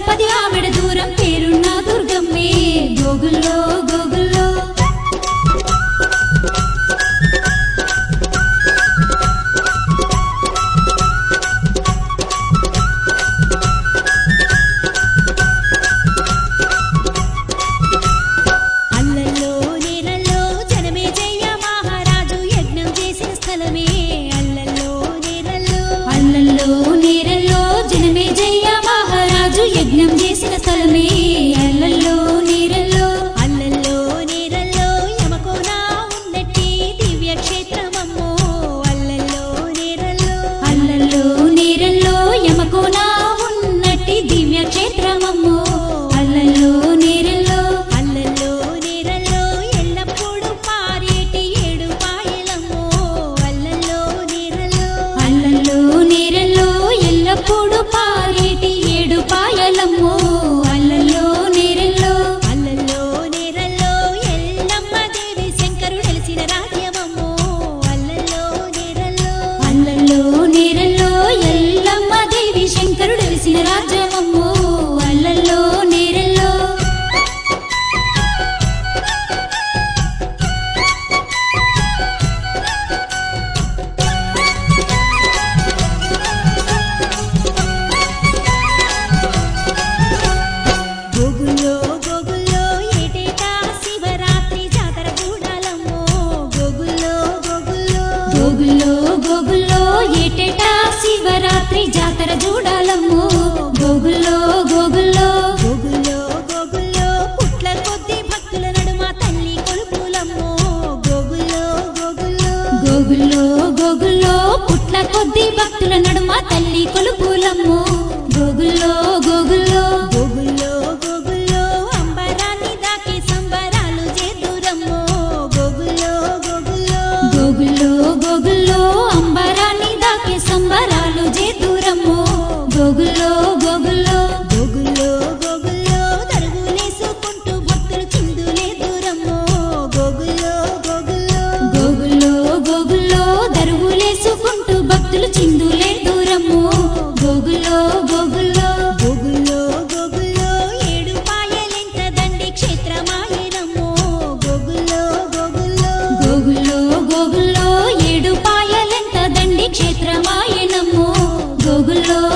పది ఆవిడ దూరం పేరున్న దుర్గమ్మే గోగుల్లో గోగుల్లో అల్లల్లో నేరల్లో జనమే జయ మహారాజు యజ్ఞం చేసిన స్థలమే అల్లల్లో నేరల్లో అల్లల్లో నేరల్లో జనమే జయ మహారాజు యజ్ఞం చేసిన స్థలమే అల్లల్లో నేరల్లో అల్లల్లో నేరల్లో యమకోన ఉన్నట్టి దివ్య క్షేత్రమమ్మో అల్లల్లో నేరల్లో అల్లల్లో నేరల్లో యమకోన ఉన్నట్టి దివ్య క్షేత్రమమ్మో అల్లల్లో నేరల్లో అల్లల్లో నేరల్లో ఎల్లప్పుడూ పారేటి ఏడు పాయలమ్మో అల్లల్లో నేరల్లో అల్లల్లో నేరల్లో ఎల్లప్పుడూ పారేటి ఏడు పాయలమ్మో అల్లల్లో నేరల్లో అల్లల్లో నేరల్లో ఎల్లమ్మ దేవి శంకరుడు వెలిసిన రాజ్యమమ్మో అల్లల్లో నేరల్లో అల్లల్లో నేరల్లో ఎల్లమ్మ దేవి శంకరుడు వెలిసిన రాజ్యమమ్మో అల్లల్లో నేరల్లో గోగుల్లో గోగుల్లో ఏటేటా శివరాత్రి జాతర చూడాలమ్మో గోగుల్లో గోగుల్లో గోగుల్లో గోగుల్లో ఏటేటా శివరాత్రి జాతర చూడాలమ్మో గోగుల్లో గోగుల్లో గోగుల్లో గోగుల్లో పుట్ల కొద్ది భక్తుల నడుమ తల్లి కొలుపులమ్మో గోగుల్లో గోగుల్లో గోగుల్లో గోగుల్లో పుట్ల కొద్ది భక్తుల నడుమ తల్లి కొలుపులమ్మో గోగుల్లో గోగుల్లో గోగుల్లో గోగుల్లో అంబరాన్ని దాకి సంబరాలు చేదురమ్మో గోగుల్లో గోగుల్లో గోగుల్లో గోగుల్లో అంబరాన్ని దాకి సంబరాలు చేదురమ్మో గోగుల్లో గోగుల్లో గోగుల్లో గోగుల్లో దరుగులేసుకుంటూ భక్తులు చిందులే దూరమ్మో గోగుల్లో గోగుల్లో గోగుల్లో గోగుల్లో దరుగులేసుకుంటూ భక్తులు చిందులే దూరమ్మో గోగుల్లో గోగుల్లో గోగుల్లో గోగుల్లో ఏడు పాయలెంత దండి క్షేత్రమాయనమ్మో గోగుల్లో గోగుల్లో గోగుల్లో గోగుల్లో ఏడు పాయలెంత దండి క్షేత్రమాయనమ్మో గోగుల్లో